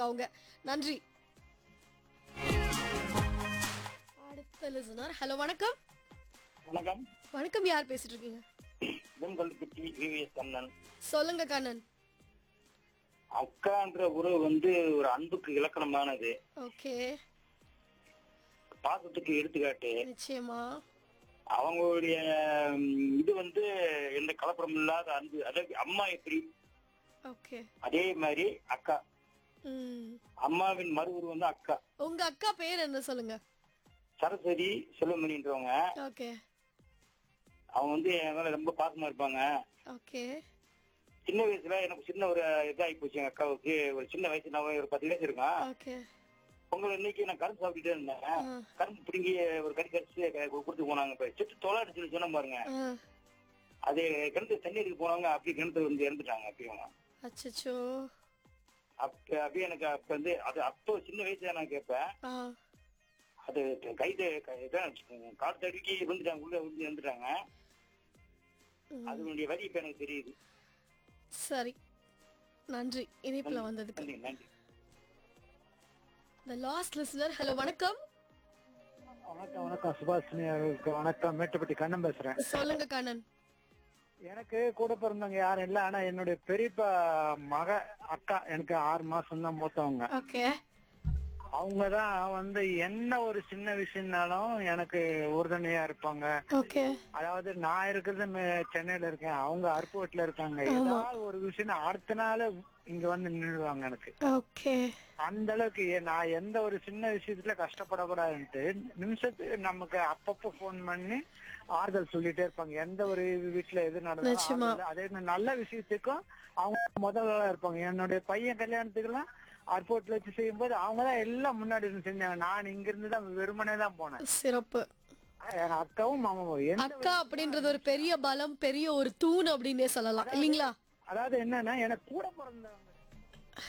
அவங்க நன்றி அடுத்த லிசனர் ஹலோ வணக்கம் வணக்கம் வணக்கம் யார் பேசிட்டு இருக்கீங்க வெண்கல்பட்டி விவிஎஸ் கண்ணன் சொல்லுங்க கண்ணன் அக்கான்ற உறவு வந்து ஒரு அன்புக்கு இலக்கணமானது ஓகே பாசத்துக்கு எடுத்துக்காட்டு நிச்சயமா அவங்களுடைய ம், இது வந்து எந்த கலப்படம் இல்லாத அன்பு அதாவது அம்மா எப்படி ஓகே அதே மாதிரி அக்கா ம் அம்மாவின் மறு உருவம் வந்து அக்கா உங்க அக்கா பேர் என்ன சொல்லுங்க சரஸ்வதி செல்வமணின்றவங்க ஓகே அவங்க வந்து என் மேல ரொம்ப பாசமா இருப்பாங்க ஓகே சின்ன வயசுல எனக்கு சின்ன ஒரு இதாகி போச்சு எங்க அக்காவுக்கு ஒரு சின்ன வயசு நான் ஒரு பத்து வயசு இருக்கான் ஓகே பொங்கல் இன்னைக்கு நான் கரும்பு சாப்பிட்டுட்டே இருந்தேன் ஆ. கரும்பு பிடுங்கி ஒரு கறி கடிச்சு கொடுத்து போனாங்க இப்ப செத்து தொலாடு சொல்லி சொன்ன பாருங்க ஆ அது கிணத்து தண்ணீருக்கு போனவங்க அப்படி கிணத்து வந்து இறந்துட்டாங்க அப்பயும் அச்சச்சோ அப்ப அப்படியே எனக்கு அப்ப வந்து அது அப்போ சின்ன வயசுல நான் கேட்பேன் ஆ அது கைது கால் தடுக்கி விழுந்துட்டாங்க உள்ள விழுந்து இறந்துட்டாங்க ம். அதனுடைய வழி இப்ப எனக்கு தெரியுது சரி நன்றி இணைப்புல வந்ததுக்கு நன்றி நன்றி த லாஸ்ட் லிசனர் ஹலோ வணக்கம் வணக்கம் வணக்கம் சுபாஷினி அவர்களுக்கு வணக்கம் மேட்டுப்பட்டி கண்ணன் பேசுறேன் சொல்லுங்க கண்ணன் எனக்கு கூட பிறந்தவங்க யாரும் இல்ல ஆனா என்னுடைய பெரியப்பா மக அக்கா எனக்கு ஆறு மாசம் தான் மூத்தவங்க ஓகே அவங்கதான் வந்து என்ன ஒரு சின்ன விஷயம்னாலும் எனக்கு உறுதுணையா இருப்பாங்க ஓகே அதாவது நான் இருக்கிறது மே- சென்னையில இருக்கேன் அவங்க அருப்புவட்டில இருக்காங்க ஏதாவது ஒரு விஷயம் அடுத்த நாள் இங்க வந்து நின்றுவாங்க எனக்கு ஓகே அந்த அளவுக்கு ஏ- நான் எந்த ஒரு சின்ன விஷயத்துல கஷ்டப்படக்கூடாதுன்ட்டு நிமிஷத்துக்கு நமக்கு அப்பப்போ ஃபோன் பண்ணி ஆறுதல் சொல்லிட்டே இருப்பாங்க எந்த ஒரு வீட்டுல எது நிச்சயமா. நடந்தாலும் அதே மாதிரி நல்ல விஷயத்துக்கும் அவங்க முதல்ல இருப்பாங்க என்னுடைய பையன் கல்யாணத்துக்குலாம் ஏர்போர்ட்ல வச்சு செய்யும்போது அவங்க தான் எல்லாம் முன்னாடி இருந்து செஞ்சாங்க நான் இங்க இருந்து தான் வெறுமனே தான் போனேன் சிறப்பு எங்க அக்காவும் மாமாவும் எந்த அக்கா அப்படின்றது ஒரு பெரிய பலம் பெரிய ஒரு தூண் அப்படின்னே சொல்லலாம் இல்லீங்களா அதாவது என்னன்னா எனக்கு கூட பிறந்தவங்க